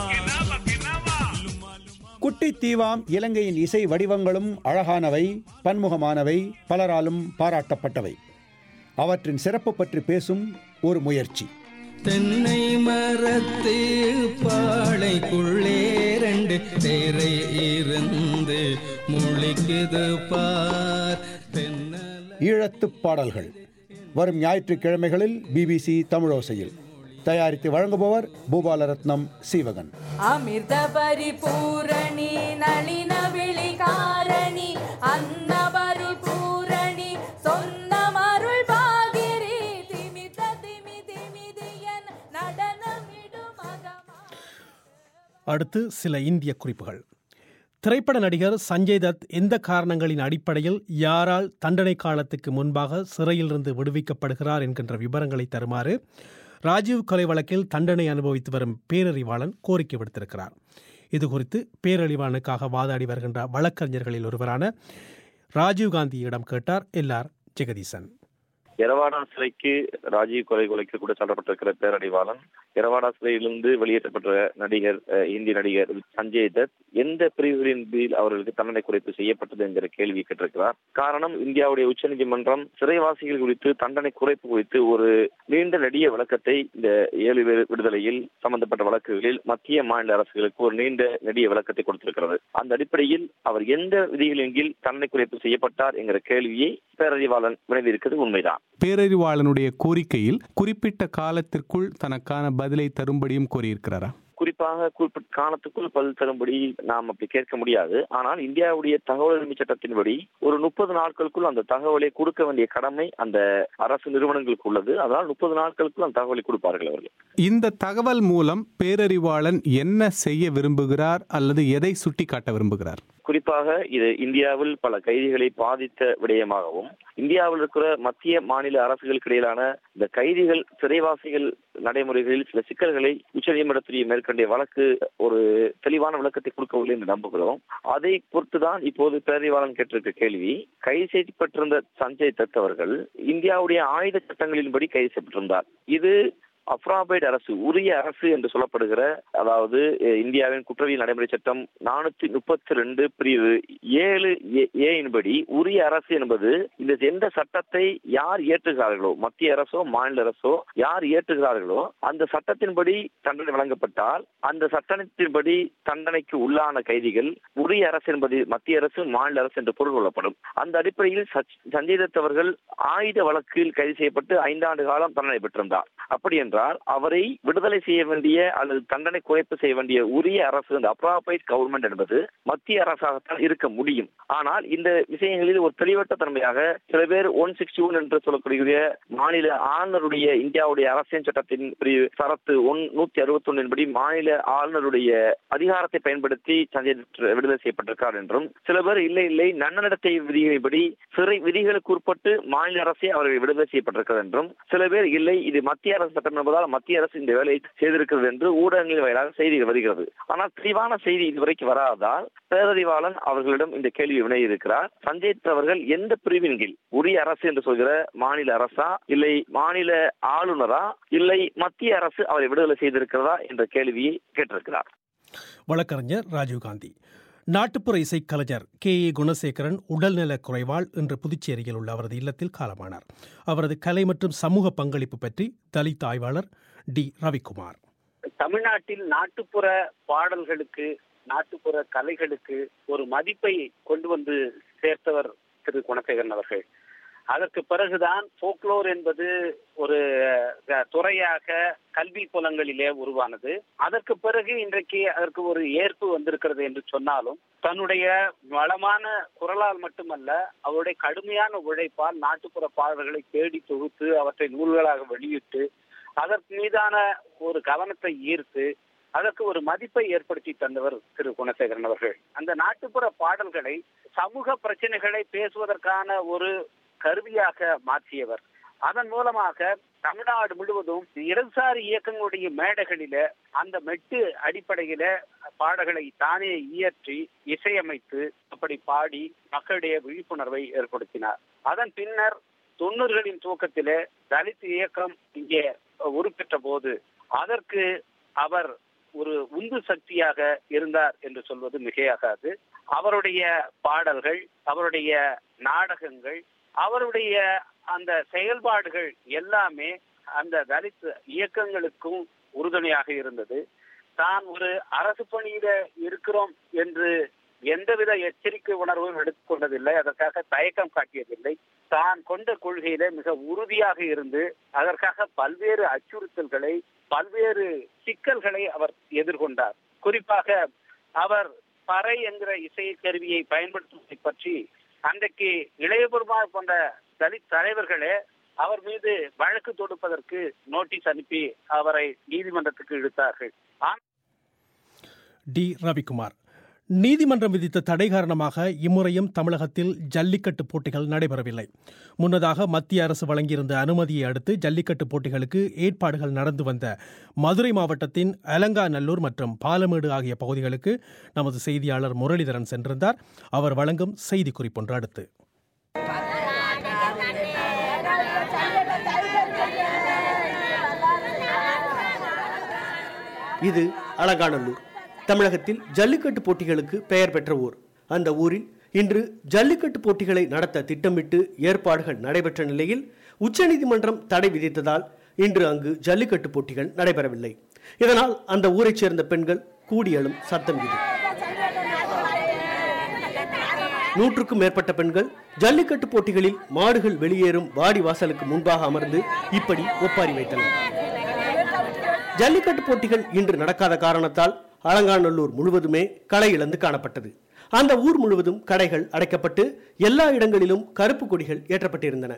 குட்டி தீவாம் இலங்கையின் இசை வடிவங்களும் அழகானவை பன்முகமானவை பலராலும் பாராட்டப்பட்டவை அவற்றின் சிறப்பு பற்றி பேசும் ஒரு முயற்சி தென்னை மரத்து பாளைக்குள்ளே ரெண்டு தேரை இருந்து முழிக்குது பார் ஈழத்துப் பாடல்கள் வரும் ஞாயிற்றுக்கிழமைகளில் பிபிசி தமிழோசையில் தயாரித்து வழங்குபவர் பூபாலரத்னம் சீவகன் ಅಮಿರ್ದ ಪರಿಪೂರಣಿ ನಳಿನ ಬಿಳಿಕಾರಣಿ ಅನ್ನ ಪರಿಪೂರಣಿ ಸೊನ್ನ ಮರುಳ್ ಬಾಗಿರಿ ತಿಮಿತ ತಿಮಿ ತಿಮಿದಿಯನ್ நடனமிடு அடுத்து சில இந்திய குறிப்புகள் திரைப்பட நடிகர் சஞ்சய் தத் எந்த காரணங்களின் அடிப்படையில் யாரால் தண்டனை காலத்துக்கு முன்பாக சிறையிலிருந்து விடுவிக்கப்படுகிறார் என்கின்ற விவரங்களை தருமாறு ராஜீவ் கொலை வழக்கில் தண்டனை அனுபவித்து வரும் பேரறிவாளன் கோரிக்கை விடுத்திருக்கிறார் இது குறித்து பேரறிவாளனுக்காக வாதாடி வருகின்ற வழக்கறிஞர்களில் ஒருவரான ராஜீவ்காந்தியிடம் கேட்டார் எல்ஆர் ஜெகதீசன் எரவாடா சிலைக்கு ராஜீவ் கொலை கொலைக்கு கூட சாட்டப்பட்டிருக்கிற பேரறிவாளன் எரவாடா சிலையிலிருந்து வெளியேற்றப்பட்ட நடிகர் அஹ், இந்தி நடிகர் சஞ்சய் தத் எந்த பிரிவுகளின் கீழ் அவர்களுக்கு தண்டனை குறைப்பு செய்யப்பட்டது என்கிற கேள்வி கேட்டிருக்கிறார் காரணம் இந்தியாவுடைய உச்சநீதிமன்றம் சிறைவாசிகள் குறித்து தண்டனை குறைப்பு குறித்து ஒரு நீண்ட நெடிய விளக்கத்தை இந்த ஏழு பேர் விடுதலையில் சம்பந்தப்பட்ட வழக்குகளில் மத்திய மாநில அரசுகளுக்கு ஒரு நீண்ட நெடிய விளக்கத்தை கொடுத்திருக்கிறது அந்த அடிப்படையில் அவர் எந்த விதிகளின் கீழ் தண்டனை குறைப்பு செய்யப்பட்டார் என்கிற கேள்வியை பேரறிவாளன் வினவியிருக்கிறது உண்மைதான் பேரறிவாளனுடைய கோரிக்கையில் குறிப்பிட்ட காலத்திற்குள் தனக்கான பதிலை தரும்படியும் கோரியிருக்கிறாரா குறிப்பாக குறிப்பிட்ட காலத்துக்குள் பதில் தரும்படி நாம் அப்படி கேட்க முடியாது ஆனால் இந்தியாவுடைய தகவல் உரிமை சட்டத்தின்படி ஒரு முப்பது நாட்களுக்குள் அந்த தகவலை கொடுக்க வேண்டிய கடமை அந்த அரசு நிறுவனங்களுக்கு உள்ளது அதனால் முப்பது நாட்களுக்குள் அந்த தகவலை கொடுப்பார்கள் அவர்கள் இந்த தகவல் மூலம் பேரறிவாளன் என்ன செய்ய விரும்புகிறார் அல்லது எதை சுட்டிக்காட்ட விரும்புகிறார் குறிப்பாக இது இந்தியாவில் பல கைதிகளை பாதித்த விடயமாகவும் இந்தியாவில் இருக்கிற மத்திய மாநில அரசுகளுக்கு இடையிலான இந்த கைதிகள் சிறைவாசிகள் நடைமுறைகளில் சில சிக்கல்களை உச்சநீதிமன்றத்தில் மேற்கொண்ட வழக்கு ஒரு தெளிவான விளக்கத்தை கொடுக்கவில்லை என்று நம்புகிறோம் அதை பொறுத்துதான் இப்போது பேரறிவாளன் கேட்டிருக்க கேள்வி கைது செய்யப்பட்டிருந்த சஞ்சய் தத் அவர்கள் இந்தியாவுடைய ஆயுத சட்டங்களின்படி கைது செய்யப்பட்டிருந்தார் இது அப்ராபைட் அரசு உரிய அரசு என்று சொல்லப்படுகிற அதாவது அஹ், இந்தியாவின் குற்றவியல் நடைமுறை சட்டம் நானூத்தி முப்பத்தி ரெண்டு பிரிவு ஏழு ஏயின்படி உரிய அரசு என்பது இந்த எந்த சட்டத்தை யார் இயற்றுகிறார்களோ மத்திய அரசோ மாநில அரசோ யார் இயற்றுகிறார்களோ அந்த சட்டத்தின்படி தண்டனை வழங்கப்பட்டால் அந்த சட்டத்தின்படி தண்டனைக்கு உள்ளான கைதிகள் உரிய அரசு என்பது மத்திய அரசு மாநில அரசு என்று பொருள் கொள்ளப்படும் அந்த அடிப்படையில் சச்- சஞ்சய் தத் அவர்கள் ஆயுத வழக்கில் கைது செய்யப்பட்டு ஐந்தாண்டு காலம் தண்டனை பெற்றிருந்தார் அப்படி என்றால் அவரை விடுதலை செய்ய வேண்டிய அல்லது தண்டனை குறைப்பு செய்ய வேண்டிய உரிய அரசு இந்த அப்ராபைட் கவர்மெண்ட் என்பது மத்திய அரசாகத்தான் இருக்க முடியும் ஆனால் இந்த விஷயங்களில் ஒரு தெளிவற்ற தன்மையாக சில பேர் ஒன் சிக்ஸ்டி ஒன் என்று சொல்லக்கூடிய மாநில ஆளுநருடைய இந்தியாவுடைய அரசியல் சட்டத்தின் பிரிவு சரத்து ஒன் நூத்தி அறுபத்தி ஒன்னின்படி மாநில ஆளுநருடைய அதிகாரத்தை பயன்படுத்தி சஞ்சய் தத் விடுதலை செய்யப்பட்டிருக்கார் என்றும் சில பேர் இல்லை இல்லை நன்னடத்தை விதிகளின்படி சிறை விதிகளுக்கு உட்பட்டு மாநில அரசே அவர்கள் விடுதலை செய்யப்பட்டிருக்கிறது என்றும் சில பேர் இல்லை இது மத்திய அரசு சட்டம் என்பதால் மத்திய அரசு இந்த வேலையை செய்திருக்கிறது என்று ஊடகங்களின் வாயிலாக செய்தி வருகிறது ஆனால் தெளிவான செய்தி இதுவரைக்கும் வராதால் பேரறிவாளன் அவர்களிடம் இந்த கேள்வி வினையிருக்கிறார் சஞ்சய் தத் அவர்கள் எந்த பிரிவின் கீழ் உரிய அரசு என்று சொல்கிற மாநில அரசா இல்லை மாநில ஆளுநரா இல்லை மத்திய அரசு அவரை விடுதலை செய்திருக்கிறதா என்ற கேள்வியை கேட்டிருக்கிறார் வழக்கறிஞர் ராஜீவ்காந்தி நாட்டுப்புற இசைக்கலைஞர் கே ஏ குணசேகரன் உடல்நலக் குறைவால் இன்று புதுச்சேரியில் உள்ள அவரது இல்லத்தில் காலமானார் அவரது கலை மற்றும் சமூக பங்களிப்பு பற்றி தலித் ஆய்வாளர் டி ரவிக்குமார் தமிழ்நாட்டில் நாட்டுப்புற பாடல்களுக்கு நாட்டுப்புற கலைகளுக்கு ஒரு மதிப்பை கொண்டு வந்து சேர்த்தவர் திரு குணசேகரன் அவர்கள் அதற்கு பிறகுதான் போக்லோர் என்பது ஒரு அஹ், துறையாக கல்வி புலங்களிலே உருவானது அதற்கு பிறகு இன்றைக்கு அதற்கு ஒரு ஏற்பு வந்திருக்கிறது என்று சொன்னாலும் தன்னுடைய வளமான குரலால் மட்டுமல்ல அவருடைய கடுமையான உழைப்பால் நாட்டுப்புற பாடல்களை தேடி தொகுத்து அவற்றை நூல்களாக வெளியிட்டு அதற்கு மீதான ஒரு கவனத்தை ஈர்த்து அதற்கு ஒரு மதிப்பை ஏற்படுத்தி தந்தவர் திரு குணசேகரன் அவர்கள் அந்த நாட்டுப்புற பாடல்களை சமூக பிரச்சனைகளை பேசுவதற்கான ஒரு கருவியாக மாற்றியவர் அதன் மூலமாக தமிழ்நாடு முழுவதும் இடதுசாரி இயக்கங்களுடைய மேடைகளில அந்த மெட்டு அடிப்படையில பாடல்களை தானே இயற்றி இசையமைத்து அப்படி பாடி மக்களிடையே விழிப்புணர்வை ஏற்படுத்தினார் அதன் பின்னர் தொண்ணூறுகளின் துவக்கத்திலே தலித் இயக்கம் இங்கே உருப்பெற்ற போது அதற்கு அவர் ஒரு உந்து சக்தியாக இருந்தார் என்று சொல்வது மிகையாகாது அவருடைய பாடல்கள் அவருடைய நாடகங்கள் அவருடைய அந்த செயல்பாடுகள் எல்லாமே அந்த தலித் இயக்கங்களுக்கும் உறுதுணையாக இருந்தது தான் ஒரு அரசு பணியில இருக்கிறோம் என்று எந்தவித எச்சரிக்கை உணர்வும் எடுத்துக்கொண்டதில்லை அதற்காக தயக்கம் காட்டியதில்லை தான் கொண்ட கொள்கையில மிக உறுதியாக இருந்து அதற்காக பல்வேறு அச்சுறுத்தல்களை பல்வேறு சிக்கல்களை அவர் எதிர்கொண்டார் குறிப்பாக அவர் பறை என்கிற இசை கருவியை பயன்படுத்துவதை பற்றி அன்றைக்கு இளையபெருமாள் போன்ற தலித் தலைவர்களே அவர் மீது வழக்கு தொடுப்பதற்கு நோட்டீஸ் அனுப்பி அவரை நீதிமன்றத்துக்கு இழுத்தார்கள் ஆனால் டி ரவிக்குமார் நீதிமன்றம் விதித்த தடை காரணமாக இம்முறையும் தமிழகத்தில் ஜல்லிக்கட்டு போட்டிகள் நடைபெறவில்லை முன்னதாக மத்திய அரசு வழங்கியிருந்த அனுமதியை அடுத்து ஜல்லிக்கட்டு போட்டிகளுக்கு ஏற்பாடுகள் நடந்து வந்த மதுரை மாவட்டத்தின் அலங்காநல்லூர் மற்றும் பாலமேடு ஆகிய பகுதிகளுக்கு நமது செய்தியாளர் முரளிதரன் சென்றிருந்தார் அவர் வழங்கும் செய்தி குறிப்பொன்று அடுத்து இது அலங்காநல்லூர் தமிழகத்தில் ஜல்லிக்கட்டு போட்டிகளுக்கு பெயர் பெற்ற ஊர் அந்த ஊரில் இன்று ஜல்லிக்கட்டு போட்டிகளை நடத்த திட்டமிட்டு ஏற்பாடுகள் நடைபெற்ற நிலையில் உச்சநீதிமன்றம் தடை விதித்ததால் இன்று அங்கு ஜல்லிக்கட்டு போட்டிகள் நடைபெறவில்லை இதனால் அந்த ஊரைச் சேர்ந்த பெண்கள் கூடியலும் சத்தம் இது நூற்றுக்கும் மேற்பட்ட பெண்கள் ஜல்லிக்கட்டு போட்டிகளில் மாடுகள் வெளியேறும் வாடி வாசலுக்கு முன்பாக அமர்ந்து இப்படி ஒப்பாரி வைத்தனர் ஜல்லிக்கட்டு போட்டிகள் இன்று நடக்காத காரணத்தால் அலங்காநல்லூர் முழுவதுமே களை இழந்து காணப்பட்டது அந்த ஊர் முழுவதும் கடைகள் அடைக்கப்பட்டு எல்லா இடங்களிலும் கருப்பு கொடிகள் ஏற்றப்பட்டிருந்தன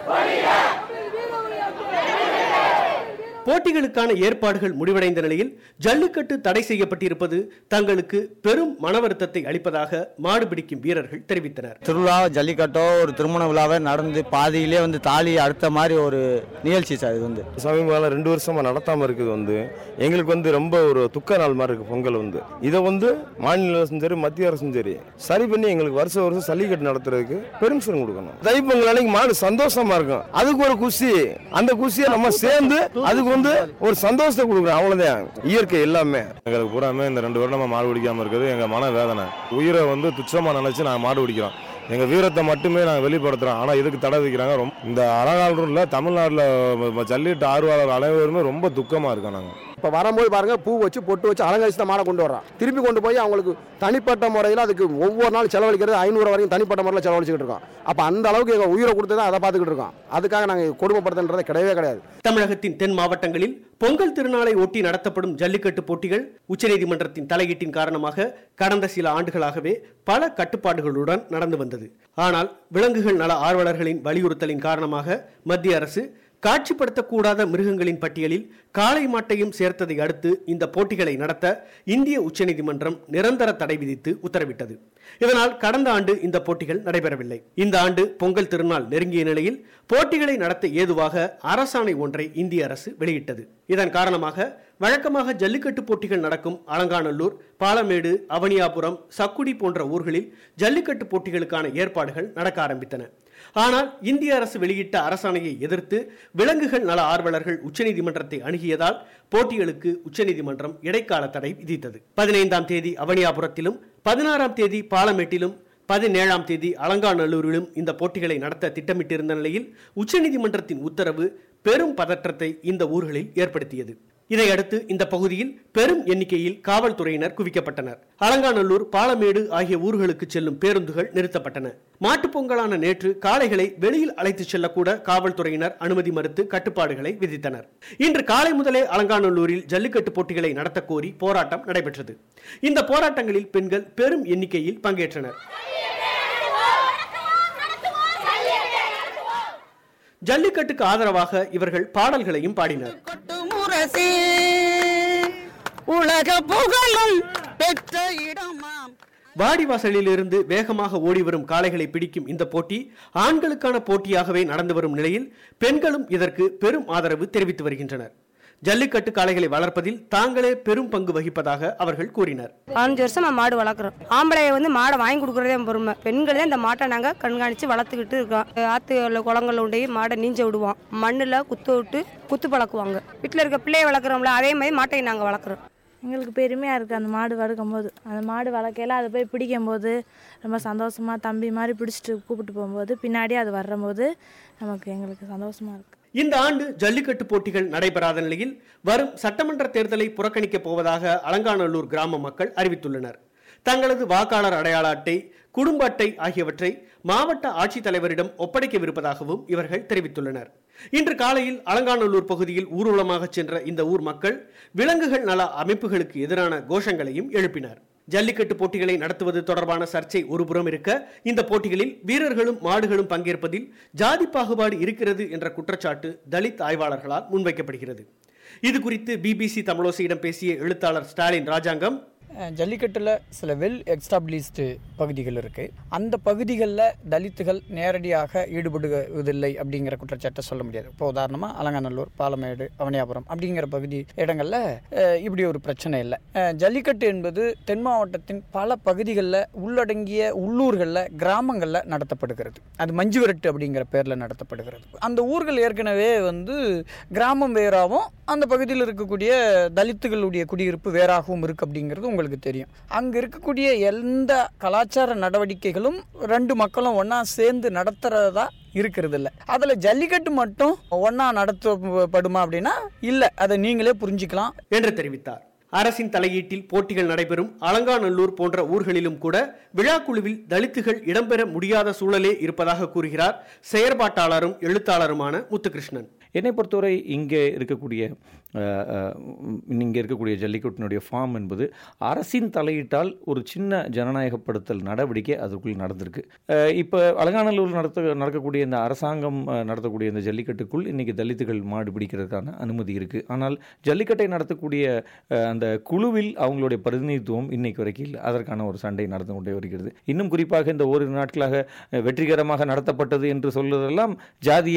போட்டிகளுக்கான ஏற்பாடுகள் முடிவடைந்த நிலையில் ஜல்லிக்கட்டு தடை செய்யப்பட்டிருப்பது தங்களுக்கு பெரும் மன வருத்தத்தை அளிப்பதாக மாடு பிடிக்கும் வீரர்கள் தெரிவித்தனர் திருவிழா ஜல்லிக்கட்டோ ஒரு திருமண விழாவே நடந்து பாதியிலே வந்து தாலி அடுத்த மாதிரி ஒரு நிகழ்ச்சி சார் இது வந்து சமீபகாலம் ரெண்டு வருஷமா நடத்தாம இருக்குது வந்து எங்களுக்கு வந்து ரொம்ப ஒரு துக்க நாள் மாதிரி இருக்கு பொங்கல் வந்து இதை வந்து மாநில அரசும் சரி மத்திய அரசும் சரி சரி பண்ணி எங்களுக்கு வருஷம் வருஷம் ஜல்லிக்கட்டு நடத்துறதுக்கு பெர்மிஷன் கொடுக்கணும் தைப்பொங்கல் அன்னைக்கு மாடு சந்தோஷமா இருக்கும் அதுக்கு ஒரு குஷி அந்த குஷியை நம்ம சேர்ந்து அதுக்கு வந்து ஒரு சந்தோஷத்தை கொடுக்குறோம் அவ்வளவுதான் இயற்கை எல்லாமே எங்களுக்கு பூராமே இந்த ரெண்டு வருடமா மாடு பிடிக்காம இருக்குது எங்க மன வேதனை உயிரை வந்து துச்சமா நினைச்சு நாங்க மாடு பிடிக்கிறோம் எங்க வீரத்தை மட்டுமே நாங்க வெளிப்படுத்துறோம் ஆனா இதுக்கு தடை விதிக்கிறாங்க ரொம்ப இந்த அலங்காநல்லூர்ல தமிழ்நாட்டுல ஜல்லிக்கட்டு ஆர்வலர் அனைவருமே ரொம்ப துக்கமா இருக்கோம் நாங்க இப்போ வரும்போது பாருங்க பூ வச்சு பொட்டு வச்சு அலங்கரிச்சு தான் மாடை கொண்டு வர்றான் திருப்பி கொண்டு போய் அவங்களுக்கு தனிப்பட்ட முறையில் அதுக்கு ஒவ்வொரு நாள் செலவழிக்கிறது ஐநூறு வரைக்கும் தனிப்பட்ட முறையில் செலவழிச்சுக்கிட்டு இருக்கோம் அப்போ அந்த அளவுக்கு எங்கள் உயிரை கொடுத்து தான் அதை பார்த்துக்கிட்டு இருக்கோம் அதுக்காக நாங்கள் கொடுமைப்படுத்துன்றது கிடையவே கிடையாது தமிழகத்தின் தென் மாவட்டங்களில் பொங்கல் திருநாளை ஒட்டி நடத்தப்படும் ஜல்லிக்கட்டு போட்டிகள் உச்சநீதிமன்றத்தின் தலையீட்டின் காரணமாக கடந்த சில ஆண்டுகளாகவே பல கட்டுப்பாடுகளுடன் நடந்து வந்தது ஆனால் விலங்குகள் நல ஆர்வலர்களின் வலியுறுத்தலின் காரணமாக மத்திய அரசு காட்சிப்படுத்தக்கூடாத மிருகங்களின் பட்டியலில் காளை மாட்டையும் சேர்த்ததை அடுத்து இந்த போட்டிகளை நடத்த இந்திய உச்சநீதிமன்றம் நிரந்தர தடை விதித்து உத்தரவிட்டது இதனால் கடந்த ஆண்டு இந்த போட்டிகள் நடைபெறவில்லை இந்த ஆண்டு பொங்கல் திருநாள் நெருங்கிய நிலையில் போட்டிகளை நடத்த ஏதுவாக அரசாணை ஒன்றை இந்திய அரசு வெளியிட்டது இதன் காரணமாக வழக்கமாக ஜல்லிக்கட்டு போட்டிகள் நடக்கும் அலங்காநல்லூர் பாலமேடு அவனியாபுரம் சக்குடி போன்ற ஊர்களில் ஜல்லிக்கட்டு போட்டிகளுக்கான ஏற்பாடுகள் நடக்க ஆரம்பித்தன ஆனால் இந்திய அரசு வெளியிட்ட அரசாணையை எதிர்த்து விலங்குகள் நல ஆர்வலர்கள் உச்சநீதிமன்றத்தை அணுகியதால் போட்டிகளுக்கு உச்சநீதிமன்றம் இடைக்கால தடை விதித்தது பதினைந்தாம் தேதி அவனியாபுரத்திலும் பதினாறாம் தேதி பாலமேட்டிலும் பதினேழாம் தேதி அலங்காநல்லூரிலும் இந்த போட்டிகளை நடத்த திட்டமிட்டிருந்த நிலையில் உச்சநீதிமன்றத்தின் உத்தரவு பெரும் பதற்றத்தை இந்த ஊர்களில் ஏற்படுத்தியது இதையடுத்து இந்த பகுதியில் பெரும் எண்ணிக்கையில் காவல்துறையினர் குவிக்கப்பட்டனர் அலங்காநல்லூர் பாலமேடு ஆகிய ஊர்களுக்கு செல்லும் பேருந்துகள் நிறுத்தப்பட்டன மாட்டுப் பொங்கலான நேற்று காளைகளை வெளியில் அழைத்துச் செல்லக்கூட காவல்துறையினர் அனுமதி மறுத்து கட்டுப்பாடுகளை விதித்தனர் இன்று காலை முதலே அலங்காநல்லூரில் ஜல்லிக்கட்டு போட்டிகளை நடத்த கோரி போராட்டம் நடைபெற்றது இந்த போராட்டங்களில் பெண்கள் பெரும் எண்ணிக்கையில் பங்கேற்றனர் ஜல்லிக்கட்டுக்கு ஆதரவாக இவர்கள் பாடல்களையும் பாடினர் முரசே உலக புகழும் பெற்ற இடமாம் வாடிவாசலிலிருந்து வேகமாக ஓடி வரும் காளைகளை பிடிக்கும் இந்த போட்டி ஆண்களுக்கான போட்டியாகவே நடந்து வரும் நிலையில் பெண்களும் இதற்கு பெரும் ஆதரவு தெரிவித்து வருகின்றனர் ஜல்லிக்கட்டு காளைகளை வளர்ப்பதில் தாங்களே பெரும் பங்கு வகிப்பதாக அவர்கள் கூறினர் பதினஞ்சு வருஷம் நம்ம மாடு வளர்க்குறோம் ஆம்பளைய வந்து மாடை வாங்கி கொடுக்குறதே பொறுமை பெண்கள் தான் இந்த மாட்டை நாங்கள் கண்காணித்து வளர்த்துக்கிட்டு இருக்கோம் ஆற்றுல குளங்கள்ல உண்டையே மாடை நீஞ்ச விடுவோம் மண்ணில் குத்து விட்டு குத்து பழக்குவாங்க வீட்டில் இருக்க பிள்ளைய வளர்க்குறோம்ல அதே மாதிரி மாட்டையை நாங்கள் வளர்க்குறோம் எங்களுக்கு பெருமையாக இருக்குது அந்த மாடு வளர்க்கும் போது அந்த மாடு வளர்க்கையில அதை போய் பிடிக்கும் போது ரொம்ப சந்தோஷமாக தம்பி மாதிரி பிடிச்சிட்டு கூப்பிட்டு போகும்போது பின்னாடி அது வர்றம்போது நமக்கு எங்களுக்கு சந்தோஷமாக இருக்குது இந்த ஆண்டு ஜல்லிக்கட்டு போட்டிகள் நடைபெறாத நிலையில் வரும் சட்டமன்ற தேர்தலை புறக்கணிக்கப் போவதாக அலங்காநல்லூர் கிராம மக்கள் அறிவித்துள்ளனர் தங்களது வாக்காளர் அடையாள அட்டை குடும்ப அட்டை ஆகியவற்றை மாவட்ட ஆட்சித்தலைவரிடம் ஒப்படைக்கவிருப்பதாகவும் இவர்கள் தெரிவித்துள்ளனர் இன்று காலையில் அலங்காநல்லூர் பகுதியில் ஊர்வலமாக சென்ற இந்த ஊர் மக்கள் விலங்குகள் நல அமைப்புகளுக்கு எதிரான கோஷங்களையும் எழுப்பினர் ஜல்லிக்கட்டு போட்டிகளை நடத்துவது தொடர்பான சர்ச்சை ஒருபுறம் இருக்க இந்த போட்டிகளில் வீரர்களும் மாடுகளும் பங்கேற்பதில் ஜாதி பாகுபாடு இருக்கிறது என்ற குற்றச்சாட்டு தலித் ஆய்வாளர்களால் முன்வைக்கப்படுகிறது இது குறித்து பிபிசி தமிழோசையிடம் பேசிய எழுத்தாளர் ஸ்டாலின் ராஜாங்கம் ஜல்லிக்கட்டில் சில வெல் எக்ஸ்டாப்ளிஷ்டு பகுதிகள் இருக்குது அந்த பகுதிகளில் தலித்துகள் நேரடியாக ஈடுபடுவதில்லை அப்படிங்கிற குற்றச்சாட்டை சொல்ல முடியாது இப்போ உதாரணமாக அலங்காநல்லூர் பாலமேடு அவனியாபுரம் அப்படிங்கிற பகுதி இடங்களில் அஹ், இப்படி ஒரு பிரச்சனை இல்லை அஹ், ஜல்லிக்கட்டு என்பது தென் மாவட்டத்தின் பல பகுதிகளில் உள்ளடங்கிய உள்ளூர்களில் கிராமங்களில் நடத்தப்படுகிறது அது மஞ்சு விரட்டு அப்படிங்கிற பேரில் நடத்தப்படுகிறது அந்த ஊர்கள் ஏற்கனவே வந்து கிராமம் வேறாகவும் அந்த பகுதியில் இருக்கக்கூடிய தலித்துகளுடைய குடியிருப்பு வேறாகவும் இருக்கு அப்படிங்கிறது உங்களுக்கு தெரியும் அங்கே இருக்கக்கூடிய எந்த கலாச்சார நடவடிக்கைகளும் ரெண்டு மக்களும் ஒன்றா சேர்ந்து நடத்துறதா இருக்கிறது இல்லை அதில் ஜல்லிக்கட்டு மட்டும் ஒன்றா நடத்தப்படுமா அப்படின்னா இல்லை அதை நீங்களே புரிஞ்சுக்கலாம் என்று தெரிவித்தார் அரசின் தலையீட்டில் போட்டிகள் நடைபெறும் அலங்காநல்லூர் போன்ற ஊர்களிலும் கூட விழாக்குழுவில் தலித்துகள் இடம்பெற முடியாத சூழலே இருப்பதாக கூறுகிறார் செயற்பாட்டாளரும் எழுத்தாளருமான முத்துகிருஷ்ணன் என்னை பொறுத்தவரை இங்கே இருக்கக்கூடிய அஹ், அஹ், இங்கே இருக்கக்கூடிய ஜல்லிக்கட்டினுடைய ஃபார்ம் என்பது அரசின் தலையிட்டால் ஒரு சின்ன ஜனநாயகப்படுத்தல் நடவடிக்கை அதற்குள் நடந்திருக்கு அஹ், இப்போ அலங்காநல்லூர் நடத்த நடக்கக்கூடிய இந்த அரசாங்கம் அஹ், நடத்தக்கூடிய இந்த ஜல்லிக்கட்டுக்குள் இன்றைக்கி தலித்துகள் மாடு பிடிக்கிறதுக்கான அனுமதி இருக்குது ஆனால் ஜல்லிக்கட்டை நடத்தக்கூடிய அஹ், அந்த குழுவில் அவங்களுடைய பிரதிநிதித்துவம் இன்னைக்கு வரைக்கும் இல்லை அதற்கான ஒரு சண்டை நடந்து கொண்டே வருகிறது இன்னும் குறிப்பாக இந்த ஓரிரு நாட்களாக அஹ், வெற்றிகரமாக நடத்தப்பட்டது என்று சொல்வதெல்லாம் ஜாதிய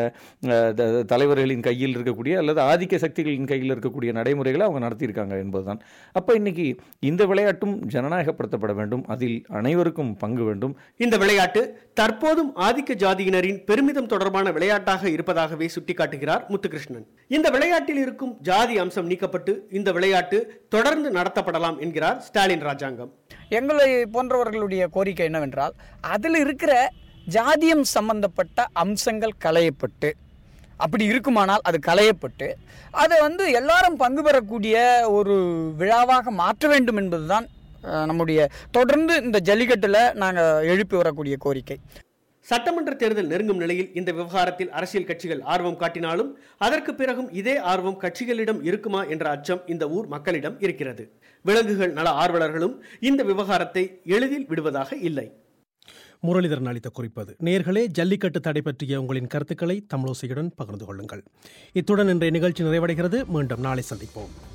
அஹ், த- தலைவர்களின் கையில் இருக்கக்கூடிய அல்லது ஆதிக்க சக்திகளின் கையில் இருக்கக்கூடிய நடைமுறைகளை அவங்க நடத்தியிருக்காங்க என்பதுதான் அப்போ இன்னைக்கு இந்த விளையாட்டும் ஜனநாயகப்படுத்தப்பட வேண்டும் அதில் அனைவருக்கும் பங்கு வேண்டும் இந்த விளையாட்டு தற்போதும் ஆதிக்க ஜாதியினரின் பெருமிதம் தொடர்பான விளையாட்டாக இருப்பதாகவே சுட்டிக்காட்டுகிறார் முத்துகிருஷ்ணன் இந்த விளையாட்டில் இருக்கும் ஜாதி அம்சம் நீக்கப்பட்டு இந்த விளையாட்டு தொடர்ந்து நடத்தப்படலாம் என்கிறார் ஸ்டாலின் ராஜாங்கம் எங்களை போன்றவர்களுடைய கோரிக்கை என்னவென்றால் அதில் இருக்கிற ஜாதியம் சம்பந்தப்பட்ட அம்சங்கள் களையப்பட்டு அப்படி இருக்குமானால் அது களையப்பட்டு அதை வந்து எல்லாரும் பங்கு பெறக்கூடிய ஒரு விழாவாக மாற்ற வேண்டும் என்பதுதான் அஹ், நம்முடைய தொடர்ந்து இந்த ஜல்லிக்கட்டில் நாங்கள் எழுப்பி வரக்கூடிய கோரிக்கை சட்டமன்ற தேர்தல் நெருங்கும் நிலையில் இந்த விவகாரத்தில் அரசியல் கட்சிகள் ஆர்வம் காட்டினாலும் அதற்கு பிறகும் இதே ஆர்வம் கட்சிகளிடம் இருக்குமா என்ற அச்சம் இந்த ஊர் மக்களிடம் இருக்கிறது விலங்குகள் நல ஆர்வலர்களும் இந்த விவகாரத்தை எளிதில் விடுவதாக இல்லை முரளிதரன் அளித்த குறிப்பது நேர்களே ஜல்லிக்கட்டு தடை பற்றிய உங்களின் கருத்துக்களை தமிழோசையுடன் பகிர்ந்து கொள்ளுங்கள் இத்துடன் இன்றைய நிகழ்ச்சி நிறைவடைகிறது மீண்டும் நாளை சந்திப்போம்